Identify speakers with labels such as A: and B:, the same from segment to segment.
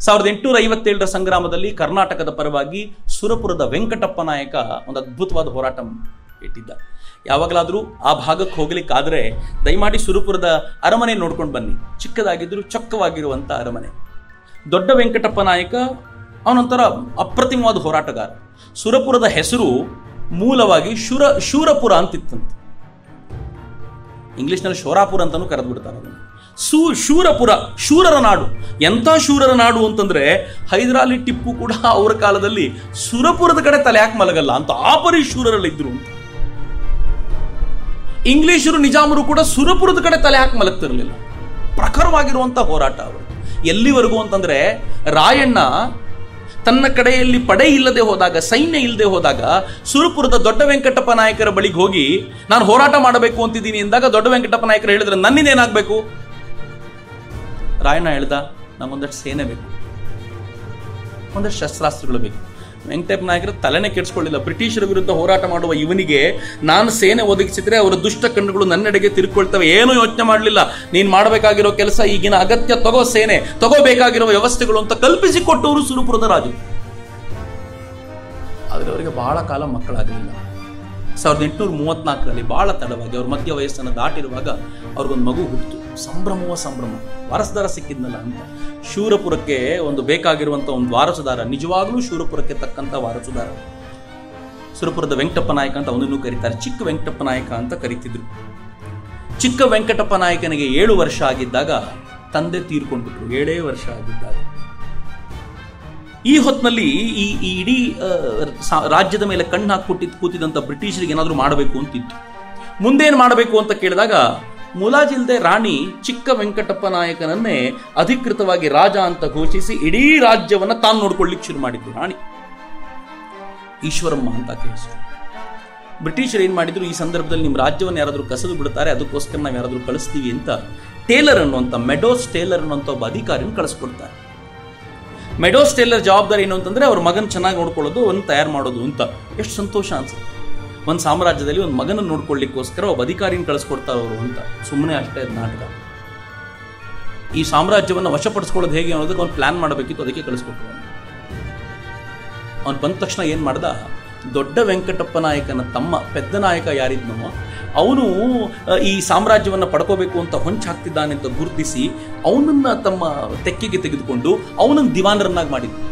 A: ಸಾವಿರದ ಎಂಟುನೂರ ಐವತ್ತೇಳರ ಸಂಗ್ರಾಮದಲ್ಲಿ ಕರ್ನಾಟಕದ ಪರವಾಗಿ ಸುರಪುರದ ವೆಂಕಟಪ್ಪ ನಾಯಕ ಒಂದು ಅದ್ಭುತವಾದ ಹೋರಾಟ ಇಟ್ಟಿದ್ದ ಯಾವಾಗಲಾದರೂ ಆ ಭಾಗಕ್ಕೆ ಹೋಗ್ಲಿಕ್ಕಾದ್ರೆ ದಯಮಾಡಿ ಸುರಪುರದ ಅರಮನೆ ನೋಡ್ಕೊಂಡು ಬನ್ನಿ ಚಿಕ್ಕದಾಗಿದ್ದರೂ ಚೊಕ್ಕವಾಗಿರುವಂಥ ಅರಮನೆ ದೊಡ್ಡ ವೆಂಕಟಪ್ಪ ನಾಯಕ ಅವನೊಂಥರ ಅಪ್ರತಿಮವಾದ ಹೋರಾಟಗಾರ ಸುರಪುರದ ಹೆಸರು ಮೂಲವಾಗಿ ಶೂರ ಶೂರಪುರ ಅಂತಿತ್ತಂತೆ ಇಂಗ್ಲಿಷ್ನಲ್ಲಿ ಶೋರಾಪುರ ಅಂತಾನೂ ಕರೆದ್ಬಿಡ್ತಾರೆ ಅದನ್ನು ಸೂ ಶೂರಪುರ ಶೂರರ ನಾಡು ಎಂಥ ಶೂರರ ನಾಡು ಅಂತಂದ್ರೆ ಹೈದರಾಲಿ ಟಿಪ್ಪು ಕೂಡ ಅವರ ಕಾಲದಲ್ಲಿ ಸುರಪುರದ ಕಡೆ ತಲೆ ಯಾಕೆ ಮಲಗಲ್ಲ ಅಂತ ಆ ಪರಿ ಶೂರರಲ್ಲಿದ್ರು ಅಂತ ಇಂಗ್ಲಿಷರು ನಿಜಾಮರು ಕೂಡ ಸುರಪುರದ ಕಡೆ ತಲೆ ಹಾಕಿ ಮಲಗ್ತಿರ್ಲಿಲ್ಲ ಪ್ರಖರವಾಗಿರುವಂತ ಹೋರಾಟ ಅವರು ಎಲ್ಲಿವರೆಗೂ ಅಂತಂದ್ರೆ ರಾಯಣ್ಣ ತನ್ನ ಕಡೆಯಲ್ಲಿ ಪಡೆ ಇಲ್ಲದೆ ಹೋದಾಗ ಸೈನ್ಯ ಇಲ್ಲದೆ ಹೋದಾಗ ಸುರಪುರದ ದೊಡ್ಡ ವೆಂಕಟಪ್ಪ ನಾಯಕರ ಬಳಿಗೆ ಹೋಗಿ ನಾನು ಹೋರಾಟ ಮಾಡಬೇಕು ಅಂತಿದ್ದೀನಿ ಎಂದಾಗ ದೊಡ್ಡ ವೆಂಕಟಪ್ಪ ನಾಯಕರು ಹೇಳಿದ್ರೆ ನನ್ನಿಂದ ಏನಾಗಬೇಕು ರಾಯಣ್ಣ ಹೇಳ್ದ ನಂಗೊಂದಷ್ಟು ಸೇನೆ ಬೇಕು ಒಂದಷ್ಟು ಶಸ್ತ್ರಾಸ್ತ್ರಗಳು ಬೇಕು ವೆಂಕಟಪ್ಪ ನಾಯಕರು ತಲೆನೇ ಕೆಡಿಸ್ಕೊಳ್ಳಿಲ್ಲ ಬ್ರಿಟಿಷರ ವಿರುದ್ಧ ಹೋರಾಟ ಮಾಡುವ ಇವನಿಗೆ ನಾನು ಸೇನೆ ಒದಗಿಸಿದ್ರೆ ಅವರ ದುಷ್ಟ ಕಣ್ಣುಗಳು ನನ್ನೆಡೆಗೆ ತಿರುಕೊಳ್ತವೆ ಏನೂ ಯೋಚನೆ ಮಾಡಲಿಲ್ಲ ನೀನು ಮಾಡಬೇಕಾಗಿರೋ ಕೆಲಸ ಈಗಿನ ಅಗತ್ಯ ತಗೋ ಸೇನೆ ತಗೋಬೇಕಾಗಿರೋ ವ್ಯವಸ್ಥೆಗಳು ಅಂತ ಕಲ್ಪಿಸಿಕೊಟ್ಟವರು ಸುರಪುರದ ರಾಜು ಆದರೆ ಅವರಿಗೆ ಬಹಳ ಕಾಲ ಮಕ್ಕಳಾಗಲಿಲ್ಲ ಸಾವಿರದ ಎಂಟುನೂರ ಮೂವತ್ನಾಲ್ಕರಲ್ಲಿ ಬಹಳ ತಡವಾಗಿ ಅವ್ರ ಮಧ್ಯ ವಯಸ್ಸನ್ನು ದಾಟಿರುವಾಗ ಅವ್ರಿಗೊಂದು ಮಗು ಹುಟ್ಟಿತು ಸಂಭ್ರಮವ ಸಂಭ್ರಮ ವಾರಸದಾರ ಸಿಕ್ಕಿದ್ನಲ್ಲ ಅಂತ ಶೂರಪುರಕ್ಕೆ ಒಂದು ಬೇಕಾಗಿರುವಂಥ ಒಂದು ವಾರಸುದಾರ ನಿಜವಾಗ್ಲೂ ಶೂರಪುರಕ್ಕೆ ತಕ್ಕಂಥ ವಾರಸುದಾರ ಸುರಪುರದ ವೆಂಕಟಪ್ಪ ನಾಯಕ ಅಂತ ಅವನನ್ನು ಕರೀತಾರೆ ಚಿಕ್ಕ ವೆಂಕಟಪ್ಪ ನಾಯಕ ಅಂತ ಕರೀತಿದ್ರು ಚಿಕ್ಕ ವೆಂಕಟಪ್ಪ ನಾಯಕನಿಗೆ ಏಳು ವರ್ಷ ಆಗಿದ್ದಾಗ ತಂದೆ ತೀರ್ಕೊಂಡ್ಬಿಟ್ರು ಏಳೇ ವರ್ಷ ಆಗಿದ್ದಾಗ ಈ ಹೊತ್ತಿನಲ್ಲಿ ಈ ಈ ಇಡೀ ಆ, ಸಾ- ರಾಜ್ಯದ ಮೇಲೆ ಕಣ್ಣು ಹಾಕಿ ಕೂತಿದಂಥ ಬ್ರಿಟಿಷರಿಗೆ ಏನಾದರೂ ಮಾಡಬೇಕು ಅಂತಿತ್ತು ಮುಂದೇನು ಮಾಡಬೇಕು ಅಂತ ಕೇಳಿದಾಗ ಮುಲಾಜಿಲ್ದೆ ರಾಣಿ ಚಿಕ್ಕ ವೆಂಕಟಪ್ಪ ನಾಯಕನನ್ನೇ ಅಧಿಕೃತವಾಗಿ ರಾಜ ಅಂತ ಘೋಷಿಸಿ ಇಡೀ ರಾಜ್ಯವನ್ನ ತಾನು ನೋಡ್ಕೊಳ್ಳಿಕ್ಕೆ ಶುರು ಮಾಡಿದ್ರು ರಾಣಿ ಈಶ್ವರಮ್ಮ ಅಂತ ಆಕೆ ಹೆಸರು ಬ್ರಿಟಿಷರು ಏನು ಮಾಡಿದ್ರು ಈ ಸಂದರ್ಭದಲ್ಲಿ ನಿಮ್ಮ ರಾಜ್ಯವನ್ನು ಯಾರಾದರೂ ಕಸದು ಬಿಡ್ತಾರೆ ಅದಕ್ಕೋಸ್ಕರ ನಾವು ಯಾರಾದರೂ ಕಳಿಸ್ತೀವಿ ಅಂತ ಟೇಲರ್ ಅನ್ನುವಂಥ ಮೆಡೋಸ್ ಟೇಲರ್ ಅನ್ನುವಂಥ ಒಬ್ಬ ಅಧಿಕಾರಿನ ಕಳಿಸ್ಕೊಡ್ತಾರೆ ಮೆಡೋಸ್ ಟೇಲರ್ ಜವಾಬ್ದಾರಿ ಏನು ಅಂತಂದ್ರೆ ಅವ್ರ ಮಗನ ಚೆನ್ನಾಗಿ ನೋಡ್ಕೊಳ್ಳೋದು ಒಂದು ತಯಾರು ಮಾಡೋದು ಅಂತ ಎಷ್ಟು ಸಂತೋಷ ಅನ್ಸುತ್ತೆ ಒಂದು ಸಾಮ್ರಾಜ್ಯದಲ್ಲಿ ಒಂದು ಮಗನ ನೋಡ್ಕೊಳ್ಳಿಕ್ಕೋಸ್ಕರ ಒಬ್ಬ ಅಧಿಕಾರಿನ ಕಳಿಸ್ಕೊಡ್ತಾರೆ ಅವರು ಅಂತ ಸುಮ್ಮನೆ ಅಷ್ಟೇ ಅದು ನಾಟಕ ಈ ಸಾಮ್ರಾಜ್ಯವನ್ನು ವಶಪಡಿಸ್ಕೊಳ್ಳೋದು ಹೇಗೆ ಅನ್ನೋದಕ್ಕೆ ಅವ್ನು ಪ್ಲಾನ್ ಮಾಡಬೇಕಿತ್ತು ಅದಕ್ಕೆ ಕಳಿಸ್ಕೊಟ್ರು ಅವ್ನು. ಅವ್ನು ಬಂದ ತಕ್ಷಣ ಏನು ಮಾಡ್ದ ದೊಡ್ಡ ವೆಂಕಟಪ್ಪ ನಾಯಕನ ತಮ್ಮ ಪೆದ್ದ ನಾಯಕ ಯಾರಿದ್ನೋ ಅವನು ಈ ಸಾಮ್ರಾಜ್ಯವನ್ನು ಪಡ್ಕೋಬೇಕು ಅಂತ ಹೊಂಚ್ ಹಾಕ್ತಿದ್ದಾನೆ ಅಂತ ಗುರುತಿಸಿ ಅವನನ್ನ ತಮ್ಮ ತೆಕ್ಕೆಗೆ ತೆಗೆದುಕೊಂಡು ಅವನನ್ನು ದಿವಾನರನ್ನಾಗಿ ಮಾಡಿದ್ರು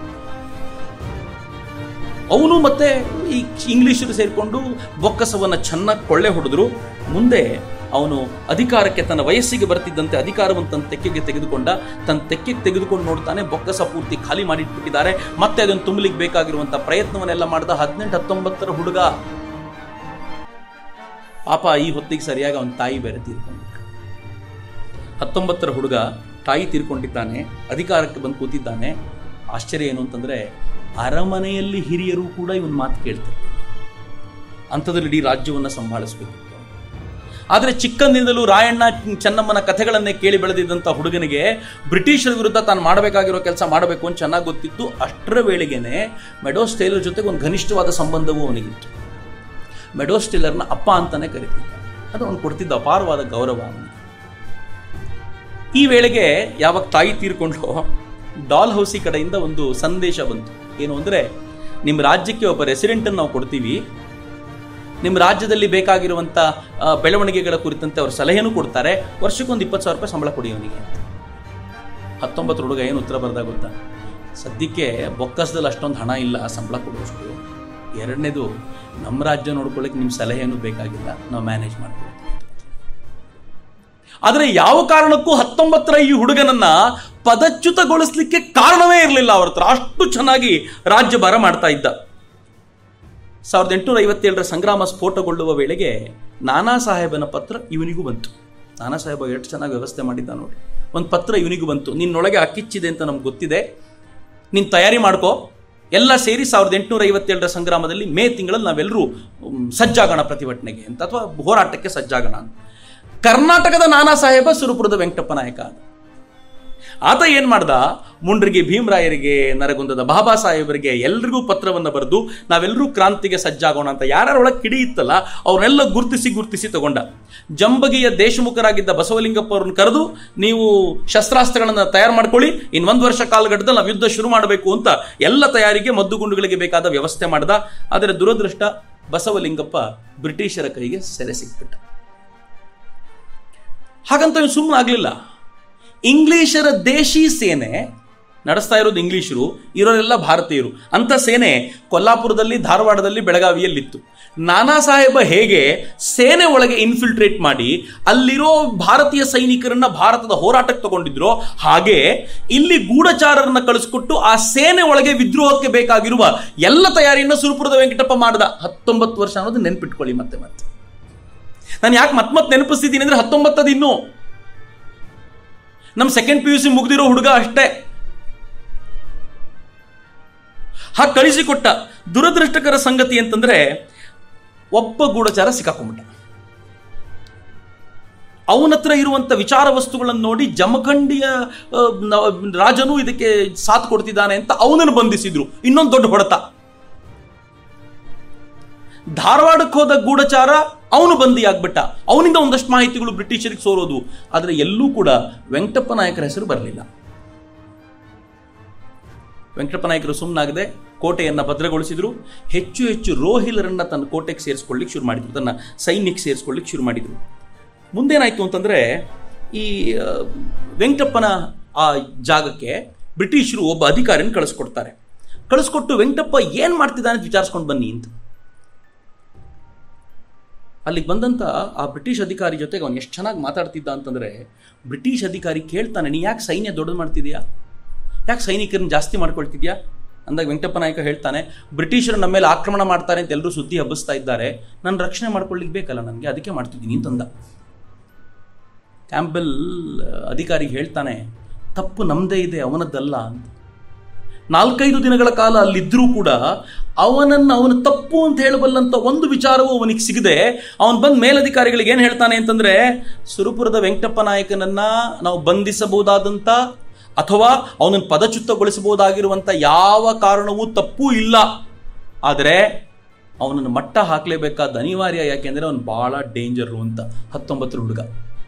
A: ಅವನು ಮತ್ತೆ ಈ ಇಂಗ್ಲಿಷರು ಸೇರಿಕೊಂಡು ಬೊಕ್ಕಸವನ್ನ ಚೆನ್ನಾಗಿ ಕೊಳ್ಳೆ ಹೊಡೆದ್ರು ಮುಂದೆ ಅವನು ಅಧಿಕಾರಕ್ಕೆ ತನ್ನ ವಯಸ್ಸಿಗೆ ಬರ್ತಿದ್ದಂತೆ ಅಧಿಕಾರವನ್ನು ತನ್ನ ತೆಕ್ಕೆಗೆ ತೆಗೆದುಕೊಂಡ ತನ್ನ ತೆಕ್ಕೆಗೆ ತೆಗೆದುಕೊಂಡು ನೋಡ್ತಾನೆ ಬೊಕ್ಕಸ ಪೂರ್ತಿ ಖಾಲಿ ಮಾಡಿಟ್ಬಿಟ್ಟಿದ್ದಾರೆ ಮತ್ತೆ ಅದನ್ನು ತುಂಬಲಿಕ್ಕೆ ಬೇಕಾಗಿರುವಂಥ ಪ್ರಯತ್ನವನ್ನೆಲ್ಲ ಮಾಡ್ದ ಹದಿನೆಂಟು ಹತ್ತೊಂಬತ್ತರ ಹುಡುಗ ಪಾಪ ಈ ಹೊತ್ತಿಗೆ ಸರಿಯಾಗಿ ಅವನ ತಾಯಿ ಬೇರೆ ತೀರ್ಕೊಂಡ್ಬಿಟ್ರು ಹತ್ತೊಂಬತ್ತರ ಹುಡುಗ ತಾಯಿ ತೀರ್ಕೊಂಡಿದ್ದಾನೆ ಅಧಿಕಾರಕ್ಕೆ ಬಂದು ಕೂತಿದ್ದಾನೆ ಆಶ್ಚರ್ಯ ಏನು ಅಂತಂದ್ರೆ ಅರಮನೆಯಲ್ಲಿ ಹಿರಿಯರು ಕೂಡ ಇವನ್ ಮಾತು ಕೇಳ್ತಾರೆ ಅಂಥದ್ರಲ್ಲಿ ಇಡೀ ರಾಜ್ಯವನ್ನು ಸಂಭಾಳಿಸ್ಬೇಕಿತ್ತು ಆದರೆ ಚಿಕ್ಕಂದಿನಿಂದಲೂ ರಾಯಣ್ಣ ಚೆನ್ನಮ್ಮನ ಕಥೆಗಳನ್ನೇ ಕೇಳಿ ಬೆಳೆದಿದ್ದಂಥ ಹುಡುಗನಿಗೆ ಬ್ರಿಟಿಷರ ವಿರುದ್ಧ ತಾನು ಮಾಡಬೇಕಾಗಿರೋ ಕೆಲಸ ಮಾಡಬೇಕು ಅಂತ ಚೆನ್ನಾಗಿ ಗೊತ್ತಿತ್ತು ಅಷ್ಟರ ವೇಳೆಗೇನೆ ಮೆಡೋಸ್ ಟೇಲರ್ ಜೊತೆಗೆ ಒಂದು ಘನಿಷ್ಠವಾದ ಸಂಬಂಧವೂ ಅವನಿಗಿತ್ತು ಮೆಡೋಸ್ ಟೇಲರ್ನ ಅಪ್ಪ ಅಂತಾನೆ ಕರಿತಿದ್ದ ಅದು ಅವನು ಕೊಡ್ತಿದ್ದ ಅಪಾರವಾದ ಗೌರವ ಅವನಿಗೆ ಈ ವೇಳೆಗೆ ಯಾವಾಗ ತಾಯಿ ತೀರ್ಕೊಂಡು ಡಾಲ್ ಹೌಸಿ ಕಡೆಯಿಂದ ಒಂದು ಸಂದೇಶ ಬಂತು ಏನು ಅಂದರೆ ನಿಮ್ಮ ರಾಜ್ಯಕ್ಕೆ ಒಬ್ಬ ರೆಸಿಡೆಂಟನ್ನು ನಾವು ಕೊಡ್ತೀವಿ ನಿಮ್ಮ ರಾಜ್ಯದಲ್ಲಿ ಬೇಕಾಗಿರುವಂಥ ಆ, ಬೆಳವಣಿಗೆಗಳ ಕುರಿತಂತೆ ಅವ್ರ ಸಲಹೆನೂ ಕೊಡ್ತಾರೆ ವರ್ಷಕ್ಕೊಂದು ಇಪ್ಪತ್ತು ಸಾವಿರ ರೂಪಾಯಿ ಸಂಬಳ ಕೊಡಿ ಅವನಿಗೆ ಅಂತ ಹತ್ತೊಂಬತ್ತು ಹುಡುಗ ಏನು ಉತ್ತರ ಬರ್ದಾಗ ಗೊತ್ತಾ ಸದ್ಯಕ್ಕೆ ಬೊಕ್ಕಸದಲ್ಲಿ ಅಷ್ಟೊಂದು ಹಣ ಇಲ್ಲ ಸಂಬಳ ಕೊಡುವಷ್ಟು ಎರಡನೇದು ನಮ್ಮ ರಾಜ್ಯ ನೋಡ್ಕೊಳ್ಳಿಕ್ಕೆ ನಿಮ್ಮ ಸಲಹೆನೂ ಬೇಕಾಗಿಲ್ಲ ನಾವು ಮ್ಯಾನೇಜ್ ಮಾಡ್ಕೊಳ್ತೀವಿ ಆದರೆ ಯಾವ ಕಾರಣಕ್ಕೂ ಹತ್ತೊಂಬತ್ತರ ಈ ಹುಡುಗನನ್ನ ಪದಚ್ಯುತಗೊಳಿಸ್ಲಿಕ್ಕೆ ಕಾರಣವೇ ಇರಲಿಲ್ಲ ಅವ್ರ ಹತ್ರ ಅಷ್ಟು ಚೆನ್ನಾಗಿ ರಾಜ್ಯಭಾರ ಮಾಡ್ತಾ ಇದ್ದ ಸಾವಿರದ ಎಂಟುನೂರ ಐವತ್ತೇಳರ ಸಂಗ್ರಾಮ ಸ್ಫೋಟಗೊಳ್ಳುವ ವೇಳೆಗೆ ನಾನಾ ಸಾಹೇಬನ ಪತ್ರ ಇವನಿಗೂ ಬಂತು ನಾನಾ ಸಾಹೇಬ ಎಷ್ಟು ಚೆನ್ನಾಗಿ ವ್ಯವಸ್ಥೆ ಮಾಡಿದ್ದ ನೋಡಿ ಒಂದು ಪತ್ರ ಇವನಿಗೂ ಬಂತು ನಿನ್ನೊಳಗೆ ಅಕ್ಕಿಚ್ಚಿದೆ ಅಂತ ನಮ್ಗೆ ಗೊತ್ತಿದೆ ನೀನು ತಯಾರಿ ಮಾಡ್ಕೋ ಎಲ್ಲ ಸೇರಿ ಸಾವಿರದ ಎಂಟುನೂರ ಐವತ್ತೇಳರ ಸಂಗ್ರಾಮದಲ್ಲಿ ಮೇ ತಿಂಗಳಲ್ಲಿ ನಾವೆಲ್ಲರೂ ಮ್, ಸಜ್ಜಾಗೋಣ ಪ್ರತಿಭಟನೆಗೆ ಅಂತ ಅಥವಾ ಹೋರಾಟಕ್ಕೆ ಸಜ್ಜಾಗೋಣ ಅಂತ ಕರ್ನಾಟಕದ ನಾನಾ ಸಾಹೇಬ ಸುರಪುರದ ವೆಂಕಟಪ್ಪ ನಾಯಕ ಆದ ಆತ ಏನ್ ಮಾಡ್ದ ಮುಂಡ್ರಿಗೆ ಭೀಮರಾಯರಿಗೆ ನರಗುಂದದ ಬಾಬಾ ಸಾಹೇಬರಿಗೆ ಎಲ್ರಿಗೂ ಪತ್ರವನ್ನು ಬರೆದು ನಾವೆಲ್ಲರೂ ಕ್ರಾಂತಿಗೆ ಸಜ್ಜಾಗೋಣ ಅಂತ ಯಾರ್ಯಾರೊಳಗೆ ಕಿಡಿ ಇತ್ತಲ್ಲ ಅವ್ರನ್ನೆಲ್ಲ ಗುರುತಿಸಿ ಗುರುತಿಸಿ ತಗೊಂಡ ಜಂಬಗಿಯ ದೇಶಮುಖರಾಗಿದ್ದ ಬಸವಲಿಂಗಪ್ಪ ಅವ್ರನ್ನ ಕರೆದು ನೀವು ಶಸ್ತ್ರಾಸ್ತ್ರಗಳನ್ನು ತಯಾರು ಮಾಡ್ಕೊಳ್ಳಿ ಇನ್ ಒಂದು ವರ್ಷ ಕಾಲಘಟ್ಟದಲ್ಲಿ ನಾವು ಯುದ್ಧ ಶುರು ಮಾಡಬೇಕು ಅಂತ ಎಲ್ಲ ತಯಾರಿಗೆ ಮದ್ದುಗುಂಡುಗಳಿಗೆ ಬೇಕಾದ ವ್ಯವಸ್ಥೆ ಮಾಡ್ದ ಆದರೆ ದುರದೃಷ್ಟ ಬಸವಲಿಂಗಪ್ಪ ಬ್ರಿಟಿಷರ ಕೈಗೆ ಸೆರೆ ಸಿಕ್ಬಿಟ್ಟ ಹಾಗಂತ ಇವ್ನು ಸುಮ್ಮನೆ ಆಗಲಿಲ್ಲ ಇಂಗ್ಲಿಷರ ದೇಶಿ ಸೇನೆ ನಡೆಸ್ತಾ ಇರೋದು ಇಂಗ್ಲಿಷರು ಇರೋರೆಲ್ಲ ಭಾರತೀಯರು ಅಂತ ಸೇನೆ ಕೊಲ್ಲಾಪುರದಲ್ಲಿ ಧಾರವಾಡದಲ್ಲಿ ಬೆಳಗಾವಿಯಲ್ಲಿತ್ತು ನಾನಾ ಸಾಹೇಬ ಹೇಗೆ ಸೇನೆ ಒಳಗೆ ಇನ್ಫಿಲ್ಟ್ರೇಟ್ ಮಾಡಿ ಅಲ್ಲಿರೋ ಭಾರತೀಯ ಸೈನಿಕರನ್ನ ಭಾರತದ ಹೋರಾಟಕ್ಕೆ ತಗೊಂಡಿದ್ರು ಹಾಗೆ ಇಲ್ಲಿ ಗೂಢಚಾರರನ್ನ ಕಳಿಸ್ಕೊಟ್ಟು ಆ ಸೇನೆ ಒಳಗೆ ವಿದ್ರೋಹಕ್ಕೆ ಬೇಕಾಗಿರುವ ಎಲ್ಲ ತಯಾರಿಯನ್ನು ಸುರಪುರದ ವೆಂಕಟಪ್ಪ ಮಾಡ್ದ ಹತ್ತೊಂಬತ್ತು ವರ್ಷ ಅನ್ನೋದು ನೆನ್ಪಿಟ್ಕೊಳ್ಳಿ ಮತ್ತೆ ಮತ್ತೆ ನಾನು ಯಾಕೆ ಮತ್ತೆ ಮತ್ತೆ ನೆನಪಿಸ್ತಿದ್ದೀನಿ ಅಂದ್ರೆ ಹತ್ತೊಂಬತ್ತದ ಇನ್ನು ನಮ್ಮ ಸೆಕೆಂಡ್ ಪಿ ಯು ಸಿ ಮುಗ್ದಿರೋ ಹುಡುಗ ಅಷ್ಟೇ ಹಾಗೆ ಕಳಿಸಿಕೊಟ್ಟ ದುರದೃಷ್ಟಕರ ಸಂಗತಿ ಅಂತಂದ್ರೆ ಒಬ್ಬ ಗೂಢಚಾರ ಸಿಕ್ಕಾಕೊಂಡ್ಬಿಟ್ಟ ಅವನ ಹತ್ರ ಇರುವಂತ ವಿಚಾರ ವಸ್ತುಗಳನ್ನು ನೋಡಿ ಜಮಖಂಡಿಯ ಆ, ನ- ರಾಜನು ಇದಕ್ಕೆ ಸಾಥ್ ಕೊಡ್ತಿದ್ದಾನೆ ಅಂತ ಅವನನ್ನು ಬಂಧಿಸಿದ್ರು ಇನ್ನೊಂದು ದೊಡ್ಡ ಹೊಡೆತ ಧಾರವಾಡಕ್ಕೆ ಹೋದ ಗೂಢಚಾರ ಅವನು ಬಂದಿಯಾಗ್ಬಿಟ್ಟ ಅವನಿಂದ ಒಂದಷ್ಟು ಮಾಹಿತಿಗಳು ಬ್ರಿಟಿಷರಿಗೆ ಸೋರೋದು ಆದರೆ ಎಲ್ಲೂ ಕೂಡ ವೆಂಕಟಪ್ಪ ನಾಯಕರ ಹೆಸರು ಬರಲಿಲ್ಲ ವೆಂಕಟಪ್ಪ ನಾಯಕರು ಸುಮ್ಮನಾಗದೆ ಕೋಟೆಯನ್ನು ಭದ್ರಗೊಳಿಸಿದ್ರು ಹೆಚ್ಚು ಹೆಚ್ಚು ರೋಹಿಲರನ್ನ ತನ್ನ ಕೋಟೆಗೆ ಸೇರಿಸ್ಕೊಳ್ಳಿಕ್ಕೆ ಶುರು ಮಾಡಿದ್ರು ತನ್ನ ಸೈನ್ಯಕ್ಕೆ ಸೇರಿಸ್ಕೊಳ್ಳಿಕ್ಕೆ ಶುರು ಮಾಡಿದ್ರು ಮುಂದೇನಾಯ್ತು ಅಂತಂದ್ರೆ ಈ ಆ, ವೆಂಕಟಪ್ಪನ ಆ ಜಾಗಕ್ಕೆ ಬ್ರಿಟಿಷರು ಒಬ್ಬ ಅಧಿಕಾರಿನ ಕಳಿಸ್ಕೊಡ್ತಾರೆ ಕಳಿಸ್ಕೊಟ್ಟು ವೆಂಕಟಪ್ಪ ಏನು ಮಾಡ್ತಿದ್ದಾನೆ ಅಂತ ವಿಚಾರಿಸ್ಕೊಂಡು ಬನ್ನಿ ಅಂತ ಅಲ್ಲಿಗೆ ಬಂದಂತ ಆ ಬ್ರಿಟಿಷ್ ಅಧಿಕಾರಿ ಜೊತೆಗೆ ಅವನು ಎಷ್ಟು ಚೆನ್ನಾಗಿ ಮಾತಾಡ್ತಿದ್ದ ಅಂತಂದ್ರೆ ಬ್ರಿಟಿಷ್ ಅಧಿಕಾರಿ ಕೇಳ್ತಾನೆ ನೀ ಯಾಕೆ ಸೈನ್ಯ ದೊಡ್ಡದು ಮಾಡ್ತಿದ್ಯಾ ಯಾಕೆ ಸೈನಿಕರನ್ನ ಜಾಸ್ತಿ ಮಾಡ್ಕೊಳ್ತಿದ್ಯಾ ಅಂದಾಗ ವೆಂಕಟಪ್ಪ ನಾಯಕ ಹೇಳ್ತಾನೆ ಬ್ರಿಟಿಷರು ನಮ್ಮ ಮೇಲೆ ಆಕ್ರಮಣ ಮಾಡ್ತಾರೆ ಅಂತ ಎಲ್ಲರೂ ಸುದ್ದಿ ಹಬ್ಬಿಸ್ತಾ ಇದ್ದಾರೆ ನಾನು ರಕ್ಷಣೆ ಮಾಡ್ಕೊಳ್ಳಿಕ್ಕೆ ಬೇಕಲ್ಲ ನನಗೆ ಅದಕ್ಕೆ ಮಾಡ್ತಿದ್ದೀನಿ ಅಂತಂದ ಕ್ಯಾಂಪೆಲ್ ಅಧಿಕಾರಿಗೆ ಹೇಳ್ತಾನೆ ತಪ್ಪು ನಮ್ಮದೇ ಇದೆ ಅವನದ್ದಲ್ಲ ಅಂತ ನಾಲ್ಕೈದು ದಿನಗಳ ಕಾಲ ಅಲ್ಲಿದ್ದರೂ ಕೂಡ ಅವನನ್ನು ಅವನ ತಪ್ಪು ಅಂತ ಹೇಳಬಲ್ಲಂತ ಒಂದು ವಿಚಾರವೂ ಅವನಿಗೆ ಸಿಗದೆ ಅವನು ಬಂದು ಮೇಲಧಿಕಾರಿಗಳಿಗೆ ಏನು ಹೇಳ್ತಾನೆ ಅಂತಂದ್ರೆ ಸುರಪುರದ ವೆಂಕಟಪ್ಪ ನಾಯಕನನ್ನ ನಾವು ಬಂಧಿಸಬಹುದಾದಂಥ ಅಥವಾ ಅವನನ್ನು ಪದಚ್ಯುತಗೊಳಿಸಬಹುದಾಗಿರುವಂಥ ಯಾವ ಕಾರಣವೂ ತಪ್ಪೂ ಇಲ್ಲ ಆದರೆ ಅವನನ್ನು ಮಟ್ಟ ಹಾಕಲೇಬೇಕಾದ ಅನಿವಾರ್ಯ ಯಾಕೆಂದ್ರೆ ಅವನು ಬಹಳ ಡೇಂಜರು ಅಂತ ಹತ್ತೊಂಬತ್ತರ ಹುಡುಗ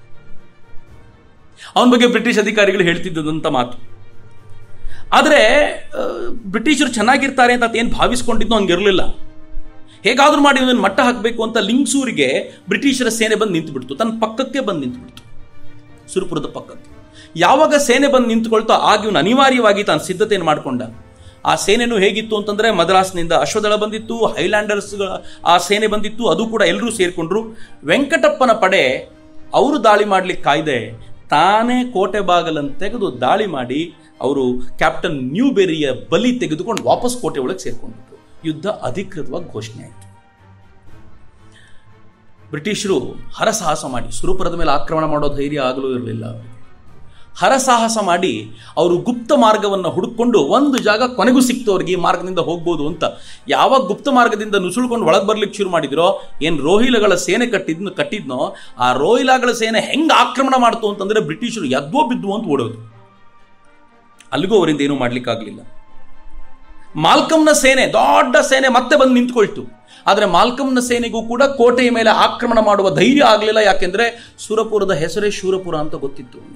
A: ಅವನ ಬಗ್ಗೆ ಬ್ರಿಟಿಷ್ ಅಧಿಕಾರಿಗಳು ಹೇಳ್ತಿದ್ದಂಥ ಮಾತು ಆದರೆ ಆ, ಬ್ರಿಟಿಷರು ಚೆನ್ನಾಗಿರ್ತಾರೆ ಅಂತ ಏನು ಭಾವಿಸ್ಕೊಂಡಿದ್ದು ಅವ್ನಿಗಿರಲಿಲ್ಲ ಹೇಗಾದ್ರೂ ಮಾಡಿ ಇವನನ್ನು ಮಟ್ಟ ಹಾಕಬೇಕು ಅಂತ ಲಿಂಗ್ಸೂರಿಗೆ ಬ್ರಿಟಿಷರ ಸೇನೆ ಬಂದು ನಿಂತುಬಿಡ್ತು ತನ್ನ ಪಕ್ಕಕ್ಕೆ ಬಂದು ನಿಂತುಬಿಡ್ತು ಸುರಪುರದ ಪಕ್ಕಕ್ಕೆ ಯಾವಾಗ ಸೇನೆ ಬಂದು ನಿಂತ್ಕೊಳ್ತೋ ಆಗ ಇವನು ಅನಿವಾರ್ಯವಾಗಿ ತಾನು ಸಿದ್ಧತೆಯನ್ನು ಮಾಡಿಕೊಂಡ ಆ ಸೇನೆನೂ ಹೇಗಿತ್ತು ಅಂತಂದ್ರೆ ಮದ್ರಾಸ್ನಿಂದ ಅಶ್ವದಳ ಬಂದಿತ್ತು ಹೈಲ್ಯಾಂಡರ್ಸ್ ಆ ಸೇನೆ ಬಂದಿತ್ತು ಅದು ಕೂಡ ಎಲ್ಲರೂ ಸೇರ್ಕೊಂಡ್ರು ವೆಂಕಟಪ್ಪನ ಪಡೆ ಅವರು ದಾಳಿ ಮಾಡ್ಲಿಕ್ಕೆ ಕಾಯ್ದೆ ತಾನೇ ಕೋಟೆ ಬಾಗಲನ್ನು ತೆಗೆದು ದಾಳಿ ಮಾಡಿ ಅವರು ಕ್ಯಾಪ್ಟನ್ ನ್ಯೂಬೆರಿಯ ಬಲಿ ತೆಗೆದುಕೊಂಡು ವಾಪಸ್ ಕೋಟೆ ಒಳಗೆ ಸೇರ್ಕೊಂಡ್ಬಿಟ್ರು ಯುದ್ಧ ಅಧಿಕೃತವಾಗಿ ಘೋಷಣೆ ಆಯಿತು ಬ್ರಿಟಿಷರು ಹರಸಾಹಸ ಮಾಡಿ ಸುರಪುರದ ಮೇಲೆ ಆಕ್ರಮಣ ಮಾಡೋ ಧೈರ್ಯ ಆಗಲೂ ಇರಲಿಲ್ಲ ಅವರಿಗೆ ಹರಸಾಹಸ ಮಾಡಿ ಅವರು ಗುಪ್ತ ಮಾರ್ಗವನ್ನು ಹುಡುಕೊಂಡು ಒಂದು ಜಾಗ ಕೊನೆಗೂ ಸಿಕ್ತು ಅವ್ರಿಗೆ ಈ ಮಾರ್ಗದಿಂದ ಹೋಗ್ಬೋದು ಅಂತ ಯಾವಾಗ ಗುಪ್ತ ಮಾರ್ಗದಿಂದ ನುಸುಳ್ಕೊಂಡು ಒಳಗೆ ಬರ್ಲಿಕ್ಕೆ ಶುರು ಮಾಡಿದ್ರೋ ಏನು ರೋಹಿಲಗಳ ಸೇನೆ ಕಟ್ಟಿದ್ನು ಕಟ್ಟಿದ್ನೋ ಆ ರೋಹಿಲಗಳ ಸೇನೆ ಹೆಂಗೆ ಆಕ್ರಮಣ ಮಾಡ್ತು ಅಂತಂದ್ರೆ ಬ್ರಿಟಿಷರು ಎದ್ವೋ ಬಿದ್ವು ಅಂತ ಓಡೋದು ಅಲ್ಲಿಗೂ ಅವರಿಂದ ಏನೂ ಮಾಡ್ಲಿಕ್ಕಾಗಲಿಲ್ಲ ಮಾಲ್ಕಮ್ನ ಸೇನೆ ದೊಡ್ಡ ಸೇನೆ ಮತ್ತೆ ಬಂದು ನಿಂತ್ಕೊಳ್ತು ಆದರೆ ಮಾಲ್ಕಮ್ನ ಸೇನೆಗೂ ಕೂಡ ಕೋಟೆಯ ಮೇಲೆ ಆಕ್ರಮಣ ಮಾಡುವ ಧೈರ್ಯ ಆಗಲಿಲ್ಲ ಯಾಕೆಂದ್ರೆ ಸುರಪುರದ ಹೆಸರೇ ಶೂರಪುರ ಅಂತ ಗೊತ್ತಿತ್ತು ಅವನಿಗೆ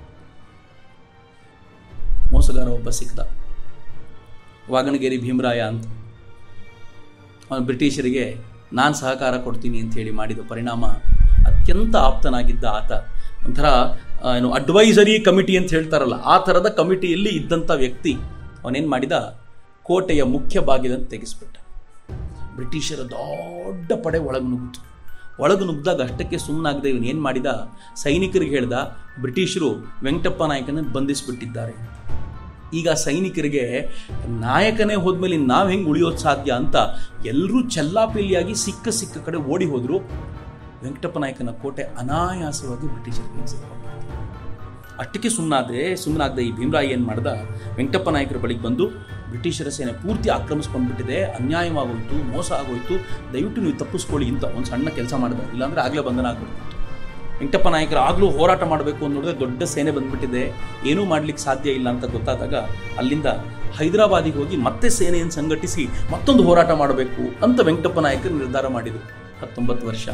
A: ಮೋಸಗಾರ ಒಬ್ಬ ಸಿಕ್ದ ವಾಗಣಗೇರಿ ಭೀಮರಾಯ ಅಂತ ಅವನು ಬ್ರಿಟಿಷರಿಗೆ ನಾನು ಸಹಕಾರ ಕೊಡ್ತೀನಿ ಅಂತ ಹೇಳಿ ಮಾಡಿದ ಪರಿಣಾಮ ಅತ್ಯಂತ ಆಪ್ತನಾಗಿದ್ದ ಆತ ಒಂಥರ ಆ, ಏನು ಅಡ್ವೈಸರಿ ಕಮಿಟಿ ಅಂತ ಹೇಳ್ತಾರಲ್ಲ ಆ ಥರದ ಕಮಿಟಿಯಲ್ಲಿ ಇದ್ದಂಥ ವ್ಯಕ್ತಿ ಅವನೇನು ಮಾಡಿದ ಕೋಟೆಯ ಮುಖ್ಯ ಬಾಗಿಲನ್ನು ತೆಗೆಸ್ಬಿಟ್ಟ ಬ್ರಿಟಿಷರ ದೊಡ್ಡ ಪಡೆ ಒಳಗೆ ನುಗ್ಗಿತು ಒಳಗೆ ನುಗ್ಗಿದಾಗ ಅಷ್ಟಕ್ಕೆ ಸುಮ್ಮನಾಗದೆ ಇವನು ಏನು ಮಾಡಿದ ಸೈನಿಕರಿಗೆ ಹೇಳ್ದ ಬ್ರಿಟಿಷರು ವೆಂಕಟಪ್ಪ ನಾಯಕನ ಬಂಧಿಸಿಬಿಟ್ಟಿದ್ದಾರೆ ಈಗ ಸೈನಿಕರಿಗೆ ನಾಯಕನೇ ಹೋದ್ಮೇಲೆ ನಾವು ಹೆಂಗೆ ಉಳಿಯೋದು ಸಾಧ್ಯ ಅಂತ ಎಲ್ಲರೂ ಚೆಲ್ಲಾಪಿಲ್ಲಿಯಾಗಿ ಸಿಕ್ಕ ಸಿಕ್ಕ ಕಡೆ ಓಡಿ ಹೋದ್ರು ವೆಂಕಟಪ್ಪ ನಾಯಕನ ಕೋಟೆ ಅನಾಯಾಸವಾಗಿ ಬ್ರಿಟಿಷರಿಗೆ ಸೇರ್ಕೊಂಡ್ಬಿಡ್ತು. ಅಷ್ಟಕ್ಕೆ ಸುಮ್ಮನಾದೆ ಸುಮ್ಮನಾಗದೆ ಈ ಭೀಮರಾಯಿ ಏನು ಮಾಡ್ದ ವೆಂಕಟಪ್ಪ ನಾಯಕರ ಬಳಿಗೆ ಬಂದು ಬ್ರಿಟಿಷರ ಸೇನೆ ಪೂರ್ತಿ ಆಕ್ರಮಿಸ್ಕೊಂಡ್ಬಿಟ್ಟಿದೆ ಅನ್ಯಾಯವಾಗೋಯ್ತು ಮೋಸ ಆಗೋಯ್ತು ದಯವಿಟ್ಟು ನೀವು ತಪ್ಪಿಸ್ಕೊಳ್ಳಿ ಅಂತ ಒಂದು ಸಣ್ಣ ಕೆಲಸ ಮಾಡಿದ ಇಲ್ಲಾಂದ್ರೆ ಆಗಲೇ ಬಂಧನ ಆಗ್ಬಿಡ್ತಿತ್ತು ವೆಂಕಟಪ್ಪ ನಾಯಕರು ಆಗಲೂ ಹೋರಾಟ ಮಾಡಬೇಕು ಅನ್ನೋದ್ರೆ ದೊಡ್ಡ ಸೇನೆ ಬಂದ್ಬಿಟ್ಟಿದೆ ಏನೂ ಮಾಡ್ಲಿಕ್ಕೆ ಸಾಧ್ಯ ಇಲ್ಲ ಅಂತ ಗೊತ್ತಾದಾಗ ಅಲ್ಲಿಂದ ಹೈದರಾಬಾದಿಗೆ ಹೋಗಿ ಮತ್ತೆ ಸೇನೆಯನ್ನು ಸಂಘಟಿಸಿ ಮತ್ತೊಂದು ಹೋರಾಟ ಮಾಡಬೇಕು ಅಂತ ವೆಂಕಟಪ್ಪ ನಾಯಕರು ನಿರ್ಧಾರ ಮಾಡಿದರು ಹತ್ತೊಂಬತ್ತು ವರ್ಷ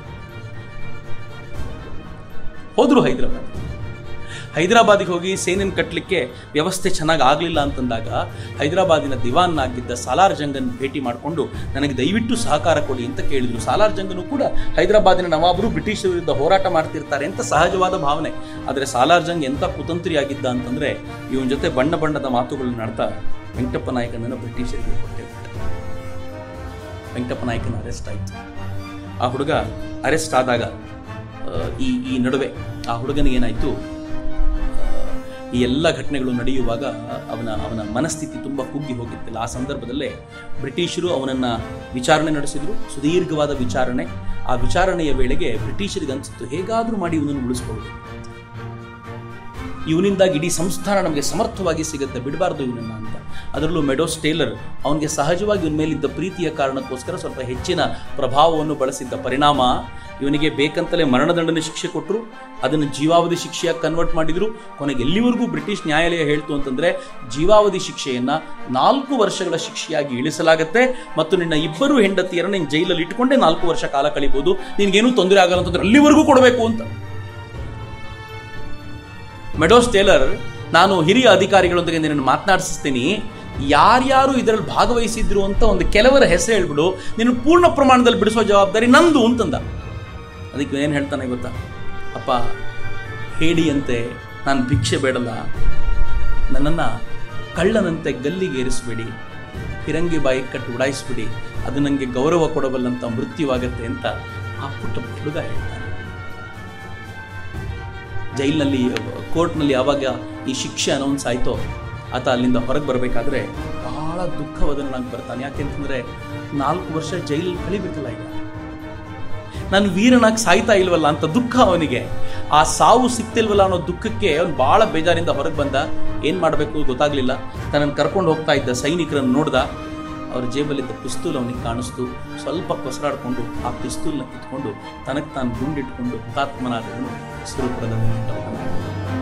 A: ಹೋದ್ರು ಹೈದರಾಬಾದ್ ಹೈದರಾಬಾದಿಗೆ ಹೋಗಿ ಸೇನೆಯನ್ನು ಕಟ್ಟಲಿಕ್ಕೆ ವ್ಯವಸ್ಥೆ ಚೆನ್ನಾಗಿ ಆಗಲಿಲ್ಲ ಅಂತಂದಾಗ ಹೈದರಾಬಾದಿನ ದಿವಾನ್ ಆಗಿದ್ದ ಸಾಲಾರ್ ಜಂಗನ್ ಭೇಟಿ ಮಾಡಿಕೊಂಡು ನನಗೆ ದಯವಿಟ್ಟು ಸಹಕಾರ ಕೊಡಿ ಅಂತ ಕೇಳಿದ್ರು ಸಾಲಾರ್ ಜಂಗನು ಕೂಡ ಹೈದರಾಬಾದಿನ ನವಾಬರು ಬ್ರಿಟಿಷರ ವಿರುದ್ಧ ಹೋರಾಟ ಮಾಡ್ತಿರ್ತಾರೆ ಅಂತ ಸಹಜವಾದ ಭಾವನೆ ಆದರೆ ಸಾಲಾರ್ ಜಂಗ್ ಎಂಥ ಕುತಂತ್ರಿಯಾಗಿದ್ದ ಅಂತಂದ್ರೆ ಇವನ ಜೊತೆ ಬಣ್ಣ ಬಣ್ಣದ ಮಾತುಗಳನ್ನ ನಡೆದ ವೆಂಕಟಪ್ಪ ನಾಯಕನನ್ನು ಬ್ರಿಟಿಷರಿಗೆ ಕೊಟ್ಟೆ ಬಿಟ್ಟ ವೆಂಕಟಪ್ಪ ನಾಯಕನ ಅರೆಸ್ಟ್ ಆಯಿತು ಆ ಹುಡುಗ ಅರೆಸ್ಟ್ ಆದಾಗ ಆ, ಈ ಈ ನಡುವೆ ಆ ಹುಡುಗನಿಗೆ ಏನಾಯಿತು ಈ ಎಲ್ಲ ಘಟನೆಗಳು ನಡೆಯುವಾಗ ಅವನ ಅವನ ಮನಸ್ಥಿತಿ ತುಂಬ ಕುಗ್ಗಿ ಹೋಗಿತ್ತಿಲ್ಲ ಆ ಸಂದರ್ಭದಲ್ಲೇ ಬ್ರಿಟಿಷರು ಅವನನ್ನ ವಿಚಾರಣೆ ನಡೆಸಿದ್ರು ಸುದೀರ್ಘವಾದ ವಿಚಾರಣೆ ಆ ವಿಚಾರಣೆಯ ವೇಳೆಗೆ ಬ್ರಿಟಿಷರಿಗೆ ಅನಿಸಿತ್ತು ಹೇಗಾದರೂ ಮಾಡಿ ಇವನನ್ನು ಉಳಿಸ್ಕೊಳ್ಳೋದು ಇವನಿಂದಾಗಿ ಇಡೀ ಸಂಸ್ಥಾನ ನಮಗೆ ಸಮರ್ಥವಾಗಿ ಸಿಗುತ್ತೆ ಬಿಡಬಾರ್ದು ಇವನನ್ನ ಅಂತ ಅದರಲ್ಲೂ ಮೆಡೋಸ್ ಟೇಲರ್ ಅವನಿಗೆ ಸಹಜವಾಗಿ ಇವನ ಮೇಲಿದ್ದ ಪ್ರೀತಿಯ ಕಾರಣಕ್ಕೋಸ್ಕರ ಸ್ವಲ್ಪ ಹೆಚ್ಚಿನ ಪ್ರಭಾವವನ್ನು ಬಳಸಿದ್ದ ಪರಿಣಾಮ ಇವನಿಗೆ ಬೇಕಂತಲೇ ಮರಣದಂಡನೆ ಶಿಕ್ಷೆ ಕೊಟ್ಟರು ಅದನ್ನು ಜೀವಾವಧಿ ಶಿಕ್ಷೆಯಾಗಿ ಕನ್ವರ್ಟ್ ಮಾಡಿದ್ರು ಕೊನೆಗೆ ಎಲ್ಲಿವರೆಗೂ ಬ್ರಿಟಿಷ್ ನ್ಯಾಯಾಲಯ ಹೇಳ್ತು ಅಂತಂದ್ರೆ ಜೀವಾವಧಿ ಶಿಕ್ಷೆಯನ್ನ ನಾಲ್ಕು ವರ್ಷಗಳ ಶಿಕ್ಷೆಯಾಗಿ ಇಳಿಸಲಾಗುತ್ತೆ ಮತ್ತು ನಿನ್ನ ಇಬ್ಬರು ಹೆಂಡತಿಯರನ್ನ ನೀನು ಜೈಲಲ್ಲಿ ಇಟ್ಕೊಂಡೇ ನಾಲ್ಕು ವರ್ಷ ಕಾಲ ಕಳಿಬಹುದು ನಿನ್ಗೇನೂ ತೊಂದರೆ ಆಗಲ್ಲ ಅಂತಂದ್ರೆ ಅಲ್ಲಿವರೆಗೂ ಕೊಡಬೇಕು ಅಂತ ಮೆಡೋಸ್ ಟೇಲರ್ ನಾನು ಹಿರಿಯ ಅಧಿಕಾರಿಗಳೊಂದಿಗೆ ನಿನ್ನನ್ನು ಮಾತನಾಡಿಸ್ತೀನಿ ಯಾರ್ಯಾರು ಇದರಲ್ಲಿ ಭಾಗವಹಿಸಿದ್ರು ಅಂತ ಒಂದು ಕೆಲವರ ಹೆಸರು ಹೇಳ್ಬಿಡು ನಿನ್ನ ಪೂರ್ಣ ಪ್ರಮಾಣದಲ್ಲಿ ಬಿಡಿಸೋ ಜವಾಬ್ದಾರಿ ನಂದು ಅಂತಂದ ಅದಕ್ಕೆ ಏನು ಹೇಳ್ತಾನೆ ಗೊತ್ತಾ ಅಪ್ಪ ಹೇಡಿಯಂತೆ ನಾನು ಭಿಕ್ಷೆ ಬೇಡಲ್ಲ ನನ್ನನ್ನು ಕಳ್ಳನಂತೆ ಗಲ್ಲಿಗೆ ಏರಿಸಬೇಡಿ ಹಿರಂಗಿ ಬಾಯಿ ಕಟ್ಟು ಉಡಾಯಿಸ್ಬಿಡಿ ಅದು ನನಗೆ ಗೌರವ ಕೊಡಬಲ್ಲಂತ ಮೃತ್ಯುವಾಗತ್ತೆ ಅಂತ ಆ ಪುಟ್ಟ ಹುಡುಗ ಹೇಳ್ತಾನೆ ಜೈಲಿನಲ್ಲಿ ಕೋರ್ಟ್ನಲ್ಲಿ ಯಾವಾಗ ಈ ಶಿಕ್ಷೆ ಅನೌನ್ಸ್ ಆಯಿತೋ ಆತ ಅಲ್ಲಿಂದ ಹೊರಗೆ ಬರಬೇಕಾದ್ರೆ ಬಹಳ ದುಃಖವದನಾಗಿ ಬರ್ತಾನೆ ಯಾಕೆಂತಂದ್ರೆ ನಾಲ್ಕು ವರ್ಷ ಜೈಲಲ್ಲಿ ಕಳಿಬೇಕಲ್ಲ ಈಗ ನಾನು ವೀರನಾಗಿ ಸಾಯ್ತಾ ಇಲ್ವಲ್ಲ ಅಂತ ದುಃಖ ಅವನಿಗೆ ಆ ಸಾವು ಸಿಕ್ತಿಲ್ವಲ್ಲ ಅನ್ನೋ ದುಃಖಕ್ಕೆ ಅವನು ಬಹಳ ಬೇಜಾರಿಂದ ಹೊರಗೆ ಬಂದ ಏನು ಮಾಡಬೇಕು ಗೊತ್ತಾಗ್ಲಿಲ್ಲ ತನ್ನನ್ನು ಕರ್ಕೊಂಡು ಹೋಗ್ತಾ ಇದ್ದ ಸೈನಿಕರನ್ನು ನೋಡ್ದ ಅವ್ರ ಜೇಬಲ್ಲಿದ್ದ ಪಿಸ್ತೂಲ್ ಅವನಿಗೆ ಕಾಣಿಸ್ತು ಸ್ವಲ್ಪ ಕೊಸರಾಡ್ಕೊಂಡು ಆ ಪಿಸ್ತೂಲ್ನ ಕಿತ್ಕೊಂಡು ತನಗೆ ತಾನು ಗುಂಡಿಟ್ಕೊಂಡು ಹುತಾತ್ಮನಾದವನು ಸುರಪುರದ ವೆಂಕಟಪ್ಪನಾಯಕ.